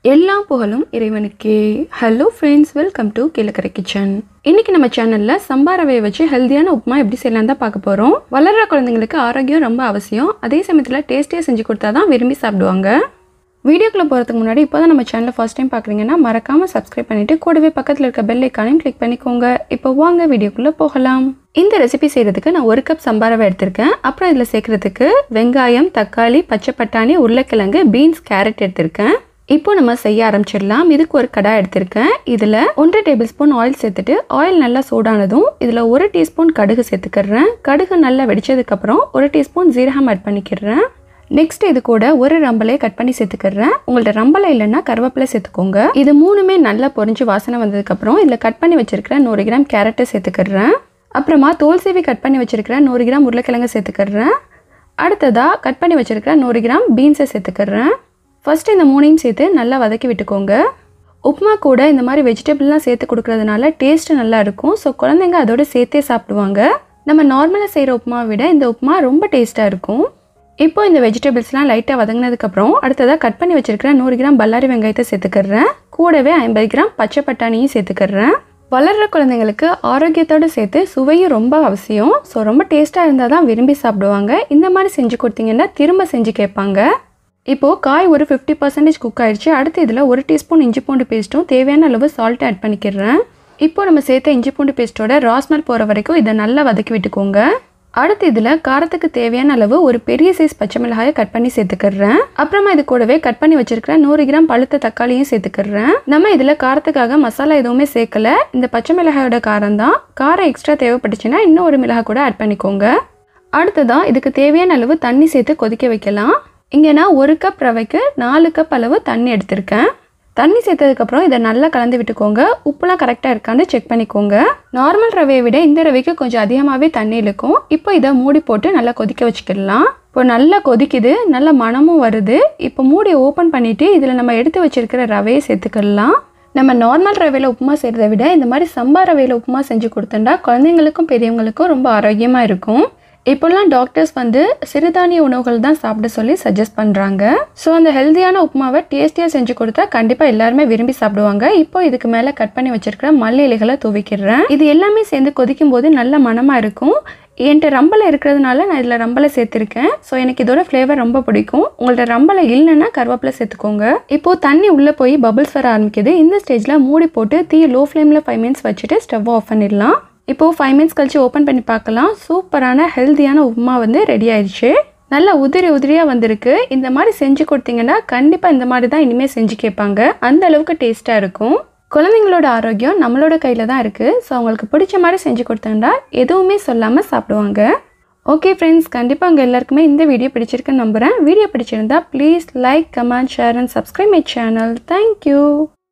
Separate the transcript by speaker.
Speaker 1: எல்லா புகழும் இறைவனுக்கே hello friends welcome to Keelakarai kitchen இன்னைக்கு நம்ம சேனலில் சம்பா ரவையை வச்சு ஹெல்த்தியான உப்புமா எப்படி செய்யலாம் தான் பார்க்க போகிறோம் வளர்கிற குழந்தைங்களுக்கு ஆரோக்கியம் ரொம்ப அவசியம் அதே சமயத்தில் டேஸ்டியாக செஞ்சு கொடுத்தா தான் விரும்பி சாப்பிடுவாங்க வீடியோக்குள்ளே போகிறதுக்கு முன்னாடி இப்போ தான் நம்ம சேனலை ஃபர்ஸ்ட் டைம் பார்க்குறீங்கன்னா மறக்காமல் சப்ஸ்கிரைப் பண்ணிவிட்டு கூடவே பக்கத்தில் இருக்க பெல் ஐக்கானையும் கிளிக் பண்ணிக்கோங்க இப்போ வாங்க வீடியோக்குள்ளே போகலாம் இந்த ரெசிபி செய்கிறதுக்கு நான் ஒரு கப் சம்பா ரவை எடுத்திருக்கேன் அப்புறம் இதில் சேர்க்குறதுக்கு வெங்காயம் தக்காளி பச்சை பட்டாணி உருளைக்கிழங்கு பீன்ஸ் கேரட் எடுத்திருக்கேன் இப்போ நம்ம செய்ய ஆரம்பிச்சிடலாம் இதுக்கு ஒரு கடாய் எடுத்திருக்கேன் இதில் ஒன்றரை டேபிள் ஸ்பூன் ஆயில் சேர்த்துட்டு ஆயில் நல்லா சூடானதும் இதில் ஒரு டீஸ்பூன் கடுகு சேர்த்துக்கிறேன் கடுகு நல்லா வெடிச்சதுக்கப்புறம் ஒரு டீஸ்பூன் ஜீரகம் ஆட் பண்ணிக்கிறேன் நெக்ஸ்ட் இது கூட ஒரு ரம்பலை கட் பண்ணி சேர்த்துக்கிறேன் உங்கள்ட்ட ரம்பலை இல்லைன்னா கருவேப்பிலை சேர்த்துக்கோங்க இது மூணுமே நல்லா பொரிஞ்சு வாசனை வந்ததுக்கப்புறம் இதில் கட் பண்ணி வச்சிருக்கிற நூறு கிராம் கேரட்டை சேர்த்துக்கிறேன் அப்புறமா தோல் சீவி கட் பண்ணி வச்சிருக்கிற நூறு கிராம் உருளைக்கிழங்கு சேர்த்துக்கிறேன் அடுத்ததாக கட் பண்ணி வச்சிருக்கிற நூறு கிராம் பீன்ஸை சேர்த்துக்கிறேன் ஃபர்ஸ்ட் இந்த மூணையும் சேர்த்து நல்லா வதக்கி விட்டுக்கோங்க உப்புமா கூட இந்த மாதிரி வெஜிடபிள்லாம் சேர்த்து கொடுக்கறதுனால டேஸ்ட்டு நல்லா இருக்கும் ஸோ குழந்தைங்க அதோட சேர்த்தே சாப்பிடுவாங்க நம்ம நார்மலாக செய்கிற உப்புமாவை விட இந்த உப்புமா ரொம்ப டேஸ்ட்டாக இருக்கும் இப்போ இந்த வெஜிடபிள்ஸ்லாம் லைட்டாக வதங்கினதுக்கப்புறம் அடுத்ததாக கட் பண்ணி வச்சிருக்கிற நூறு கிராம் பல்லாரி வெங்காயத்தை சேர்த்துக்கிறேன் கூடவே ஐம்பது கிராம் பச்சை பட்டாணியும் சேர்த்துக்கிறேன் வளர்கிற குழந்தைங்களுக்கு ஆரோக்கியத்தோடு சேர்த்து சுவையும் ரொம்ப அவசியம் ஸோ ரொம்ப டேஸ்ட்டாக இருந்தால் தான் விரும்பி சாப்பிடுவாங்க இந்த மாதிரி செஞ்சு கொடுத்தீங்கன்னா திரும்ப செஞ்சு கேட்பாங்க இப்போது காய் ஒரு ஃபிஃப்டி பர்சன்டேஜ் குக் ஆயிடுச்சு அடுத்து இதில் ஒரு டீஸ்பூன் இஞ்சி பூண்டு பேஸ்ட்டும் தேவையான அளவு சால்ட் ஆட் பண்ணிக்கிறேன் இப்போ நம்ம சேர்த்த இஞ்சி பூண்டு பேஸ்ட்டோட ராஸ்மல் போகிற வரைக்கும் இதை நல்லா வதக்கி விட்டுக்கோங்க அடுத்து இதில் காரத்துக்கு தேவையான அளவு ஒரு பெரிய சைஸ் பச்சை மிளகாயை கட் பண்ணி சேர்த்துக்கிறேன் அப்புறமா இது கூடவே கட் பண்ணி வச்சிருக்கிற நூறு கிராம் பழுத்த தக்காளியும் சேர்த்துக்கிறேன் நம்ம இதில் காரத்துக்காக மசாலா எதுவுமே சேர்க்கல இந்த பச்சை மிளகாயோட காரம் தான் காரம் எக்ஸ்ட்ரா தேவைப்பட்டுச்சுன்னா இன்னும் ஒரு மிளகாய் கூட ஆட் பண்ணிக்கோங்க அடுத்ததான் இதுக்கு தேவையான அளவு தண்ணி சேர்த்து கொதிக்க வைக்கலாம் இங்கே நான் ஒரு கப் ரவைக்கு நாலு கப் அளவு தண்ணி எடுத்திருக்கேன் தண்ணி சேர்த்ததுக்கப்புறம் இதை நல்லா கலந்து விட்டுக்கோங்க உப்புலாம் கரெக்டாக இருக்கான்னு செக் பண்ணிக்கோங்க நார்மல் ரவையை விட இந்த ரவைக்கு கொஞ்சம் அதிகமாகவே தண்ணி இழுக்கும் இப்போ இதை மூடி போட்டு நல்லா கொதிக்க வச்சுக்கிடலாம் இப்போ நல்லா கொதிக்குது நல்ல மணமும் வருது இப்போ மூடி ஓப்பன் பண்ணிவிட்டு இதில் நம்ம எடுத்து வச்சிருக்கிற ரவையை சேர்த்துக்கிடலாம் நம்ம நார்மல் ரவையில் உப்புமா செய்கிறத விட இந்த மாதிரி சம்பா ரவையில் உப்புமா செஞ்சு கொடுத்தோம்னா குழந்தைங்களுக்கும் பெரியவங்களுக்கும் ரொம்ப ஆரோக்கியமாக இருக்கும் இப்போல்லாம் டாக்டர்ஸ் வந்து சிறுதானிய உணவுகள் தான் சாப்பிட சொல்லி சஜஸ்ட் பண்ணுறாங்க ஸோ அந்த ஹெல்த்தியான உப்புமாவை டேஸ்டியாக செஞ்சு கொடுத்தா கண்டிப்பாக எல்லாருமே விரும்பி சாப்பிடுவாங்க இப்போ இதுக்கு மேலே கட் பண்ணி வச்சிருக்கிற மல்லி இலைகளை துவைக்கிறேன் இது எல்லாமே சேர்ந்து கொதிக்கும் போது நல்ல மனமாக இருக்கும் என்கிட்ட ரம்பலை இருக்கிறதுனால நான் இதில் ரம்பலை சேர்த்துருக்கேன் ஸோ எனக்கு இதோட ஃப்ளேவர் ரொம்ப பிடிக்கும் உங்கள்ட்ட ரம்பலை இல்லைன்னா கருவேப்பிலை சேர்த்துக்கோங்க இப்போது தண்ணி உள்ளே போய் பபிள்ஸ் வர ஆரம்பிக்குது இந்த ஸ்டேஜில் மூடி போட்டு தீ லோ ஃப்ளேமில் ஃபைவ் மினிட்ஸ் வச்சுட்டு ஸ்டவ் ஆஃப் பண்ணிடலாம் இப்போது ஃபைவ் மினிட்ஸ் கழிச்சு ஓப்பன் பண்ணி பார்க்கலாம் சூப்பரான ஹெல்த்தியான உப்புமா வந்து ரெடி ஆயிடுச்சு நல்லா உதிரி உதிரியாக வந்திருக்கு இந்த மாதிரி செஞ்சு கொடுத்தீங்கன்னா கண்டிப்பாக இந்த மாதிரி தான் இனிமேல் செஞ்சு கேட்பாங்க அந்த அளவுக்கு டேஸ்ட்டாக இருக்கும் குழந்தைங்களோட ஆரோக்கியம் நம்மளோட கையில் தான் இருக்குது ஸோ அவங்களுக்கு பிடிச்ச மாதிரி செஞ்சு கொடுத்தீங்கன்னா எதுவுமே சொல்லாமல் சாப்பிடுவாங்க ஓகே ஃப்ரெண்ட்ஸ் கண்டிப்பாக உங்கள் எல்லாருக்குமே இந்த வீடியோ பிடிச்சிருக்குன்னு நம்புகிறேன் வீடியோ பிடிச்சிருந்தா please like comment share and subscribe my channel thank you